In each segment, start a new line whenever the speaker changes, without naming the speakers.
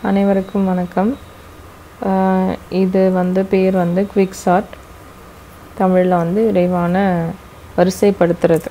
அனைவருக்கும் வணக்கம் ஆஹ் இது வந்து பேர் வந்து குவிக் சார்ட் தமிழில் வந்து விரைவான வரிசைப்படுத்துறது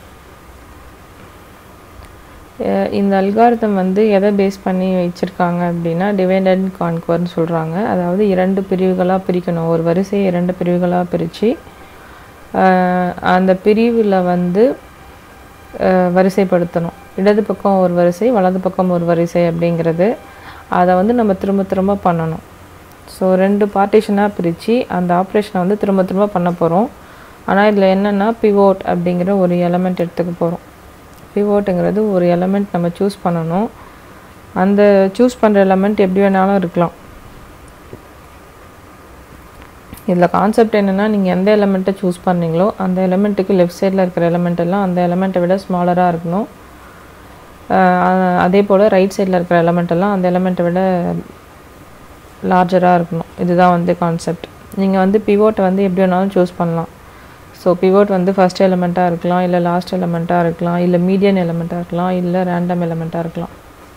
அஹ் இந்த அல்காரிதம் வந்து எதை பேஸ் பண்ணி வச்சுருக்காங்க அப்படின்னா டிவைட் அண்ட் கான்குவர்னு சொல்கிறாங்க அதாவது இரண்டு பிரிவுகளாக பிரிக்கணும் ஒரு வரிசையை இரண்டு பிரிவுகளாக பிரித்து அந்த பிரிவில் வந்து அஹ் வரிசைப்படுத்தணும் இடது பக்கம் ஒரு வரிசை வலது பக்கம் ஒரு வரிசை அப்படிங்கிறது அதை வந்து நம்ம திரும்ப திரும்ப பண்ணணும் ஸோ ரெண்டு பார்ட்டிஷனாக பிரித்து அந்த ஆப்ரேஷனை வந்து திரும்ப திரும்ப பண்ண போகிறோம் ஆனால் இதில் என்னென்னா பிவோட் அப்படிங்கிற ஒரு எலமெண்ட் எடுத்துக்க போகிறோம் பிவோட்டுங்கிறது ஒரு எலமெண்ட் நம்ம சூஸ் பண்ணணும் அந்த சூஸ் பண்ணுற எலமெண்ட் எப்படி வேணாலும் இருக்கலாம் இதில் கான்செப்ட் என்னென்னா நீங்கள் எந்த எலமெண்ட்டை சூஸ் பண்ணீங்களோ அந்த எலமெண்ட்டுக்கு லெஃப்ட் சைடில் இருக்கிற எலமெண்ட் எல்லாம் அந்த எலமெண்ட்டை விட ஸ்மாலராக இருக்கணும் ஆஹ் அதே போல் ரைட் சைடில் இருக்கிற எலமெண்ட் எல்லாம் அந்த எலமெண்ட்டை விட லார்ஜராக இருக்கணும் இதுதான் வந்து கான்செப்ட் நீங்கள் வந்து பிவோட்டை வந்து எப்படி வேணாலும் சூஸ் பண்ணலாம் ஸோ பிவோட் வந்து ஃபஸ்ட் எலமெண்ட்டாக இருக்கலாம் இல்லை லாஸ்ட் எலமெண்ட்டாக இருக்கலாம் இல்லை மீடியன் எலமெண்ட்டாக இருக்கலாம் இல்லை ரேண்டம் எலமெண்ட்டாக இருக்கலாம்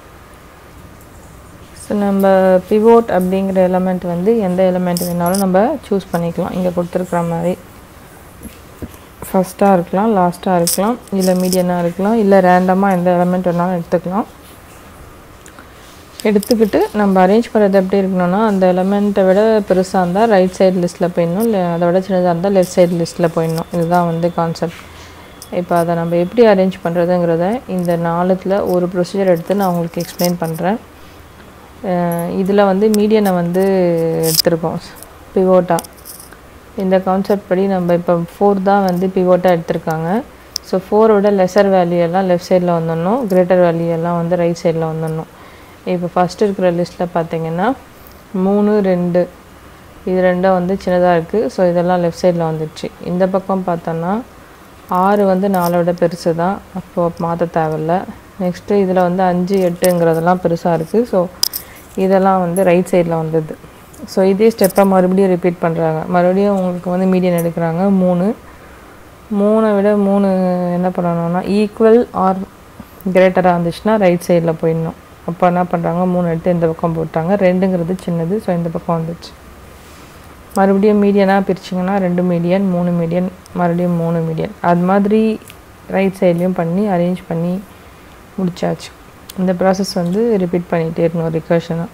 ஸோ நம்ம பிவோட் அப்படிங்கிற எலமெண்ட் வந்து எந்த எலமெண்ட் வேணாலும் நம்ம சூஸ் பண்ணிக்கலாம் இங்கே கொடுத்துருக்குற மாதிரி ஃபஸ்ட்டாக இருக்கலாம் லாஸ்ட்டாக இருக்கலாம் இல்லை மீடியனாக இருக்கலாம் இல்லை ரேண்டமாக எந்த எலமெண்ட் வேணாலும் எடுத்துக்கலாம் எடுத்துக்கிட்டு நம்ம அரேஞ்ச் பண்ணுறது எப்படி இருக்கணும்னா அந்த எலமெண்ட்டை விட பெருசாக இருந்தால் ரைட் சைடு லிஸ்ட்டில் போயிடணும் இல்லை அதை விட சின்னதாக இருந்தால் லெஃப்ட் சைடு லிஸ்ட்டில் போயிடணும் இதுதான் வந்து கான்செப்ட் இப்போ அதை நம்ம எப்படி அரேஞ்ச் பண்ணுறதுங்கிறத இந்த நாலுத்தில் ஒரு ப்ரொசீஜர் எடுத்து நான் உங்களுக்கு எக்ஸ்பிளைன் பண்ணுறேன் இதில் வந்து மீடியனை வந்து எடுத்திருக்கோம் பிவோட்டா இந்த கான்செப்ட் படி நம்ம இப்போ ஃபோர் தான் வந்து பிவோட்டாக எடுத்திருக்காங்க ஸோ ஃபோரோட லெசர் வேல்யூ எல்லாம் லெஃப்ட் சைடில் வந்துடணும் கிரேட்டர் வேல்யூ எல்லாம் வந்து ரைட் சைடில் வந்துடணும் இப்போ ஃபஸ்ட்டு இருக்கிற லிஸ்ட்டில் பார்த்தீங்கன்னா மூணு ரெண்டு இது ரெண்டும் வந்து சின்னதாக இருக்குது ஸோ இதெல்லாம் லெஃப்ட் சைடில் வந்துடுச்சு இந்த பக்கம் பார்த்தோன்னா ஆறு வந்து நாலை விட பெருசு தான் அப்போது மாற்ற தேவையில்ல நெக்ஸ்ட்டு இதில் வந்து அஞ்சு எட்டுங்கிறதெல்லாம் பெருசாக இருக்குது ஸோ இதெல்லாம் வந்து ரைட் சைடில் வந்தது ஸோ இதே ஸ்டெப்பை மறுபடியும் ரிப்பீட் பண்ணுறாங்க மறுபடியும் உங்களுக்கு வந்து மீடியன் எடுக்கிறாங்க மூணு மூணை விட மூணு என்ன பண்ணணும்னா ஈக்குவல் ஆர் கிரேட்டராக இருந்துச்சுன்னா ரைட் சைடில் போயிடணும் அப்போ என்ன பண்ணுறாங்க மூணு எடுத்து இந்த பக்கம் போட்டாங்க ரெண்டுங்கிறது சின்னது ஸோ இந்த பக்கம் வந்துச்சு மறுபடியும் மீடியனாக பிரிச்சிங்கன்னா ரெண்டு மீடியன் மூணு மீடியன் மறுபடியும் மூணு மீடியன் அது மாதிரி ரைட் சைட்லேயும் பண்ணி அரேஞ்ச் பண்ணி முடிச்சாச்சு இந்த ப்ராசஸ் வந்து ரிப்பீட் பண்ணிகிட்டே இருக்கணும் ரிகர்ஷனாக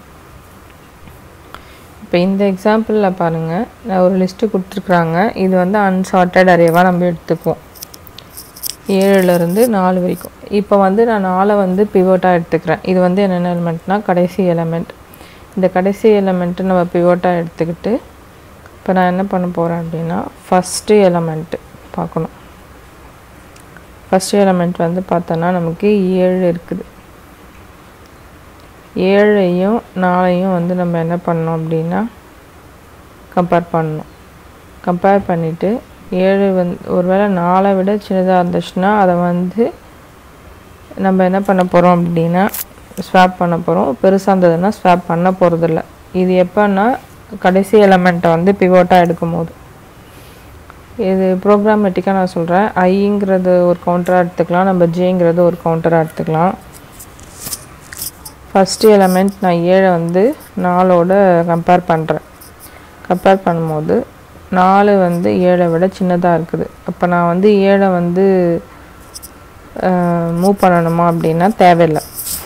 இப்போ இந்த எக்ஸாம்பிளில் பாருங்கள் நான் ஒரு லிஸ்ட்டு கொடுத்துருக்குறாங்க இது வந்து அன்சார்ட்டட் அரேவாக நம்ம எடுத்துக்குவோம் ஏழுலேருந்து நாலு வரைக்கும் இப்போ வந்து நான் நாலை வந்து பிவோட்டாக எடுத்துக்கிறேன் இது வந்து என்னென்ன எலிமெண்ட்னா கடைசி எலமெண்ட் இந்த கடைசி எலமெண்ட்டு நம்ம பிவோட்டாக எடுத்துக்கிட்டு இப்போ நான் என்ன பண்ண போகிறேன் அப்படின்னா ஃபஸ்ட்டு எலமெண்ட்டு பார்க்கணும் ஃபஸ்ட்டு எலமெண்ட் வந்து பார்த்தோன்னா நமக்கு ஏழு இருக்குது ஏழையும் நாளையும் வந்து நம்ம என்ன பண்ணோம் அப்படின்னா கம்பேர் பண்ணணும் கம்பேர் பண்ணிவிட்டு ஏழு வந்து ஒருவேளை நாலை விட சின்னதாக இருந்துச்சுன்னா அதை வந்து நம்ம என்ன பண்ண போகிறோம் அப்படின்னா ஸ்வாப் பண்ண போகிறோம் பெருசாக இருந்ததுன்னா ஸ்வாப் பண்ண போகிறதில்ல இது எப்போன்னா கடைசி எலமெண்ட்டை வந்து பிவோட்டாக எடுக்கும் போது இது ப்ரோக்ராமேட்டிக்காக நான் சொல்கிறேன் ஐங்கிறது ஒரு கவுண்டராக எடுத்துக்கலாம் நம்ம ஜேங்கிறது ஒரு கவுண்டராக எடுத்துக்கலாம் ஃபஸ்ட்டு எலமெண்ட் நான் ஏழை வந்து நாலோட கம்பேர் பண்ணுறேன் கம்பேர் பண்ணும்போது நாலு வந்து ஏழை விட சின்னதாக இருக்குது அப்போ நான் வந்து ஏழை வந்து மூவ் பண்ணணுமா அப்படின்னா தேவையில்லை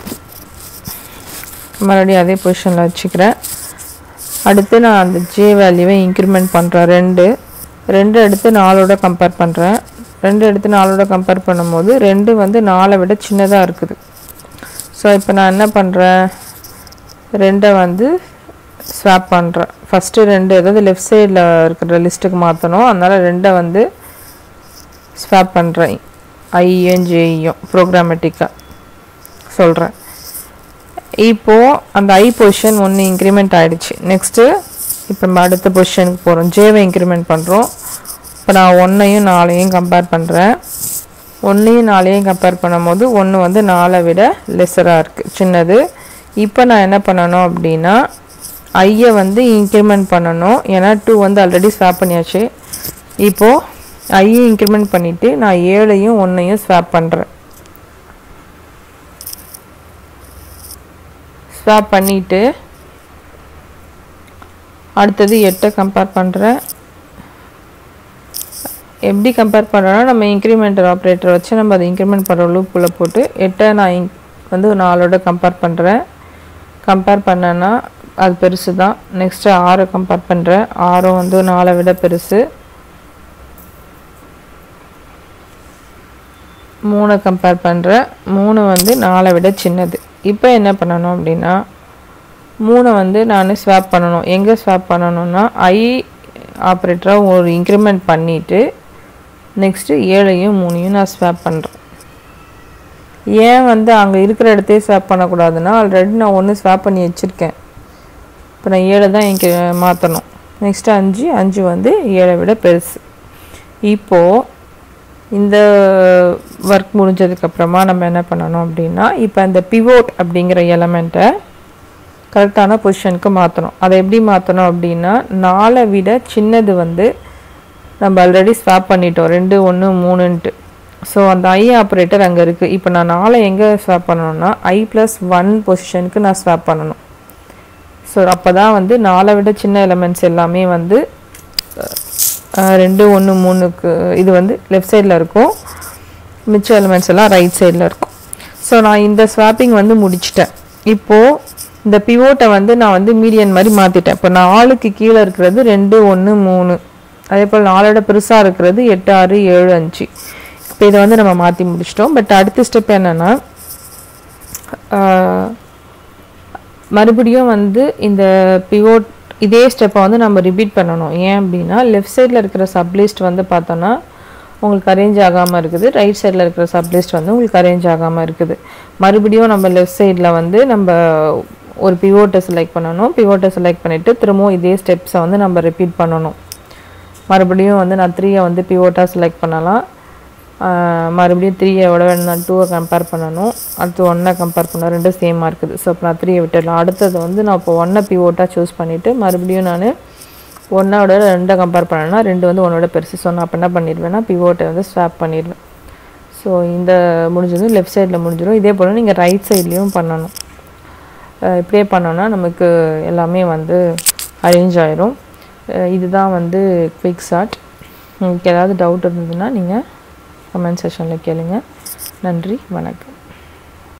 மறுபடியும் அதே பொசிஷனில் வச்சுக்கிறேன் அடுத்து நான் அந்த ஜே வேல்யூவை இன்க்ரிமெண்ட் பண்ணுறேன் ரெண்டு ரெண்டு எடுத்து நாலோட கம்பேர் பண்ணுறேன் ரெண்டு எடுத்து நாலோட கம்பேர் பண்ணும்போது ரெண்டு வந்து நாலை விட சின்னதாக இருக்குது ஸோ இப்போ நான் என்ன பண்ணுறேன் ரெண்டை வந்து ஸ்வாப் பண்ணுறேன் ஃபஸ்ட்டு ரெண்டு ஏதாவது லெஃப்ட் சைடில் இருக்கிற லிஸ்ட்டுக்கு மாற்றணும் அதனால் ரெண்டை வந்து ஸ்வாப் பண்ணுறேன் ஐயும் ஜேயும் ப்ரோக்ராமேட்டிக்காக சொல்கிறேன் இப்போது அந்த ஐ பொசிஷன் ஒன்று இன்க்ரிமெண்ட் ஆகிடுச்சு நெக்ஸ்ட்டு இப்போ நம்ம அடுத்த பொசிஷனுக்கு போகிறோம் ஜேவை இன்க்ரிமெண்ட் பண்ணுறோம் இப்போ நான் ஒன்றையும் நாலையும் கம்பேர் பண்ணுறேன் ஒன்றையும் நாலையும் கம்பேர் பண்ணும்போது ஒன்று வந்து நாலை விட லெஸராக இருக்குது சின்னது இப்போ நான் என்ன பண்ணணும் அப்படின்னா ஐயை வந்து இன்க்ரிமெண்ட் பண்ணணும் ஏன்னா டூ வந்து ஆல்ரெடி ஸ்வாப் பண்ணியாச்சு இப்போது ஐயை இன்க்ரிமெண்ட் பண்ணிவிட்டு நான் ஏழையும் ஒன்றையும் ஸ்வாப் பண்ணுறேன் ஸ்வாப் பண்ணிவிட்டு அடுத்தது எட்டை கம்பேர் பண்ணுறேன் எப்படி கம்பேர் பண்ணுறோன்னா நம்ம இன்க்ரிமெண்டல் ஆப்ரேட்டர் வச்சு நம்ம அதை இன்க்ரிமெண்ட் பண்ணுற லூப்புக்குள்ளே போட்டு எட்டை நான் இன் வந்து நாலோட கம்பேர் பண்ணுறேன் கம்பேர் பண்ணேன்னா அது பெருசு தான் நெக்ஸ்ட்டு ஆறை கம்பேர் பண்ணுறேன் ஆறும் வந்து நாலை விட பெருசு மூணை கம்பேர் பண்ணுறேன் மூணு வந்து நாலை விட சின்னது இப்போ என்ன பண்ணணும் அப்படின்னா மூணை வந்து நான் ஸ்வாப் பண்ணணும் எங்கே ஸ்வாப் பண்ணணும்னா ஐ ஆப்ரேட்டரை ஒரு இன்க்ரிமெண்ட் பண்ணிவிட்டு நெக்ஸ்ட்டு ஏழையும் மூணையும் நான் ஸ்வாப் பண்ணுறேன் ஏன் வந்து அங்கே இருக்கிற இடத்தையே ஸ்வாப் பண்ணக்கூடாதுன்னா ஆல்ரெடி நான் ஒன்று ஸ்வாப் பண்ணி வச்சுருக்கேன் இப்போ நான் ஏழை தான் இங்கே மாற்றணும் நெக்ஸ்ட்டு அஞ்சு அஞ்சு வந்து ஏழை விட பெருசு இப்போது இந்த ஒர்க் முடிஞ்சதுக்கப்புறமா நம்ம என்ன பண்ணணும் அப்படின்னா இப்போ இந்த பிவோட் அப்படிங்கிற எலமெண்ட்டை கரெக்டான பொசிஷனுக்கு மாற்றணும் அதை எப்படி மாற்றணும் அப்படின்னா நாலை விட சின்னது வந்து நம்ம ஆல்ரெடி ஸ்வாப் பண்ணிட்டோம் ரெண்டு ஒன்று மூணுன்ட்டு ஸோ அந்த ஐ ஆப்ரேட்டர் அங்கே இருக்குது இப்போ நான் நாலை எங்கே ஸ்வாப் பண்ணணும்னா ஐ ப்ளஸ் ஒன் பொசிஷனுக்கு நான் ஸ்வாப் பண்ணணும் ஸோ அப்போ தான் வந்து நாலை விட சின்ன எலமெண்ட்ஸ் எல்லாமே வந்து அஹ், ரெண்டு ஒன்று மூணுக்கு இது வந்து லெஃப்ட் சைடில் இருக்கும் மிச்ச எலிமெண்ட்ஸ் எல்லாம் ரைட் சைடில் இருக்கும் ஸோ நான் இந்த ஸ்வாப்பிங் வந்து முடிச்சிட்டேன் இப்போது இந்த பிவோட்டை வந்து நான் வந்து மீடியன் மாதிரி மாற்றிட்டேன் இப்போ நாலுக்கு கீழே இருக்கிறது ரெண்டு ஒன்று மூணு அதே போல் நாலோட பெருசாக இருக்கிறது எட்டு ஆறு ஏழு அஞ்சு இப்போ இதை வந்து நம்ம மாற்றி முடிச்சிட்டோம் பட் அடுத்த ஸ்டெப் என்னென்னா மறுபடியும் வந்து இந்த பிவோட் இதே ஸ்டெப்பை வந்து நம்ம ரிப்பீட் பண்ணணும் ஏன் அப்படின்னா லெஃப்ட் சைடில் இருக்கிற சப்லிஸ்ட் வந்து பார்த்தோன்னா உங்களுக்கு அரேஞ்ச் ஆகாமல் இருக்குது ரைட் சைடில் இருக்கிற சப்லிஸ்ட் வந்து உங்களுக்கு அரேஞ்ச் ஆகாமல் இருக்குது மறுபடியும் நம்ம லெஃப்ட் சைடில் வந்து நம்ம ஒரு பிவோட்டை செலக்ட் பண்ணணும் பிவோட்டை செலக்ட் பண்ணிவிட்டு திரும்பவும் இதே ஸ்டெப்ஸை வந்து நம்ம ரிப்பீட் பண்ணணும் மறுபடியும் வந்து நான் த்ரீயை வந்து பிவோட்டாக செலக்ட் பண்ணலாம் ஆஹ் மறுபடியும் த்ரீயை விட நான் டூவை கம்பேர் பண்ணணும் அடுத்து ஒன்னை கம்பேர் பண்ண ரெண்டும் சேமாக இருக்குது ஸோ இப்போ நான் த்ரீயை விட்டுடலாம் அடுத்தது வந்து நான் இப்போ ஒன்றை பிவோட்டாக சூஸ் பண்ணிவிட்டு மறுபடியும் நான் ஒன்னோட ரெண்டை கம்பேர் பண்ணேன்னா ரெண்டு வந்து ஒன்னோட பெருசு ஸோ நான் அப்போ என்ன பண்ணிடுவேன்னா பிவோட்டை வந்து ஸ்வாப் பண்ணிடுவேன் ஸோ இந்த முடிஞ்சதும் லெஃப்ட் சைடில் முடிஞ்சிடும் இதே போல் நீங்கள் ரைட் சைட்லேயும் பண்ணணும் அஹ் இப்படியே பண்ணோன்னா நமக்கு எல்லாமே வந்து அரேஞ்ச் ஆயிரும் அஹ் இதுதான் வந்து குவிக் ஷாட் உங்களுக்கு ஏதாவது டவுட் இருந்ததுன்னா நீங்கள் கமெண்ட் செஷனில் கேளுங்க நன்றி வணக்கம்